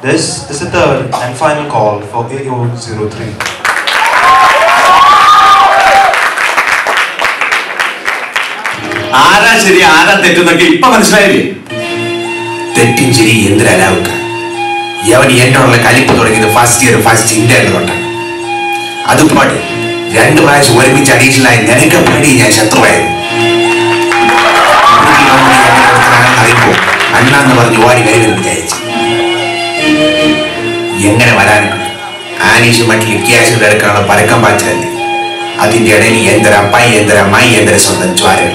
This is the third and final call for AO03. ആരാ ശരി ആരാ തെറ്റെന്നൊക്കെ ഇപ്പൊ മനസ്സിലായില്ലേ തെറ്റും ശരി എന്തിനലാവുക യവൻ എന്നോടുള്ള കലിപ്പ് തുടങ്ങിയത് ഫസ്റ്റ് ഇയർ ഫസ്റ്റ് ഇന്റർവ്യൂ തൊട്ടാണ് അത് പോട്ടെ രണ്ട് പ്രാവശ്യം ഒരുമിച്ച് അഡീഷണലായി നിനക്ക് പേടി ഞാൻ ശത്രുവായിരുന്നു അറിയുമ്പോ അണ്ണാന്ന് പറഞ്ഞ് ഓടി വരുമെന്ന് വിചാരിച്ചു എങ്ങനെ വരാൻ ആനീഷ് മറ്റിൽ ക്യാഷുകൾ എടുക്കാനുള്ള പരക്കം പാച്ചല്ലേ അതിന്റെ ഇടയിൽ എന്തര പൈ എന്തര മൈ എന്തര സ്വന്തം ജ്വാരകൾ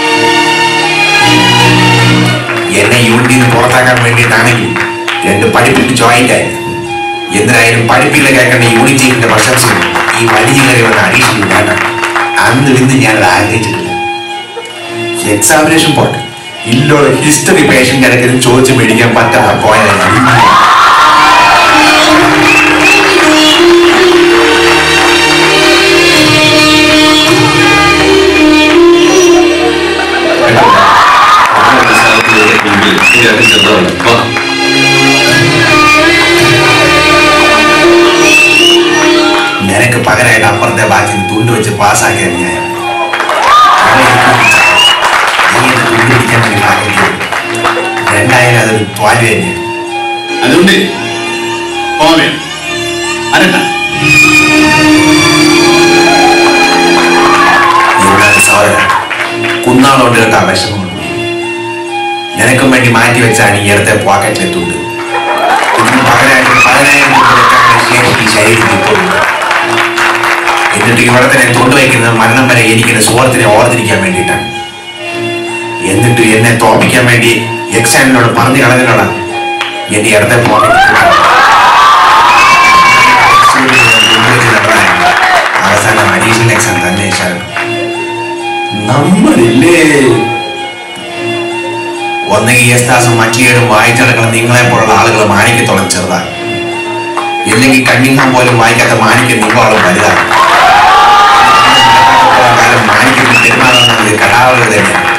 എന്നെ യൂണിറ്റിൽ നിന്ന് പുറത്താക്കാൻ വേണ്ടിയിട്ടാണെങ്കിൽ രണ്ട് പഠിപ്പിക്ക് ജോയിന്റ് ആയി എന്തിനായാലും പഠിപ്പില്ല കേൾക്കേണ്ട യൂണിറ്റിന്റെ പ്രശംസയും ഈ വലിയ കയറി വന്ന അഡീഷണൽ വേണ്ട അന്ന് ഇന്ന് ഞാനത് ആഗ്രഹിച്ചിട്ടില്ല എക്സാമിനേഷൻ പോട്ടെ ഇല്ലുള്ള ഹിസ്റ്ററി പേഷ്യന്റ് ഇടയ്ക്ക് ചോദിച്ചു മേടിക്കാൻ പറ്റാതെ പോയാൽ നിനക്ക് പകരമായിട്ട് അപ്പുറത്തെ ബാക്കി തുണ്ട് വെച്ച് പാസ്സാക്കിയ ഞാൻ നീ എന്നെ തുണ്ട് പിടിക്കാൻ വേണ്ടി ആഗ്രഹിക്കുന്നു രണ്ടായാലും അതൊരു തോൽവി തന്നെയാണ് അതുകൊണ്ട് പോവേ അരട്ടാ എന്നാൽ സഹോദര കുന്നാളോണ്ട് കേട്ട വിഷമമുണ്ട് നിനക്കും വേണ്ടി മാറ്റി വെച്ചാണ് ഈ ഇടത്തെ പോക്കറ്റിലെത്തുണ്ട് ഇതിന് പകരമായിട്ട് പതിനായിരം രൂപ വെക്കാനുള്ള ശേഷി ഈ ശരീരത്തിൽ ഇപ്പോൾ ഉണ്ട്. എന്നിട്ട് ഇവിടെ തന്നെ തൊണ്ടുവയ്ക്കുന്നത് മരണം വരെ എനിക്ക് എന്റെ സുഹൃത്തിനെ ഓർത്തിരിക്കാൻ വേണ്ടിയിട്ടാണ് എന്നിട്ട് എന്നെ തോപ്പിക്കാൻ വേണ്ടി എക്സാമിനോട് പറഞ്ഞു കളഞ്ഞിട്ടാണ് എന്റെ ഇടത്തെ പോക്കറ്റ് അവസാനം അഡീഷണൽ എക്സാം തന്നെ ശരണം നമ്മളില്ലേ ഒന്നെങ്കിൽ യേസ്ദാസും മറ്റിയേടും വായിച്ചടക്കണം നിങ്ങളെ പോലുള്ള ആളുകൾ മാണിക്കത്തോളം ചെറുതാണ് ഇല്ലെങ്കിൽ കണ്ണിങ്ങാൻ പോലും വായിക്കാത്ത മാണിക്ക നിങ്ങളോളം വലുതാണ് കാലം മാണിക്കുന്ന പെരുമാറുന്നത് കടാളുകൾ തന്നെയാണ്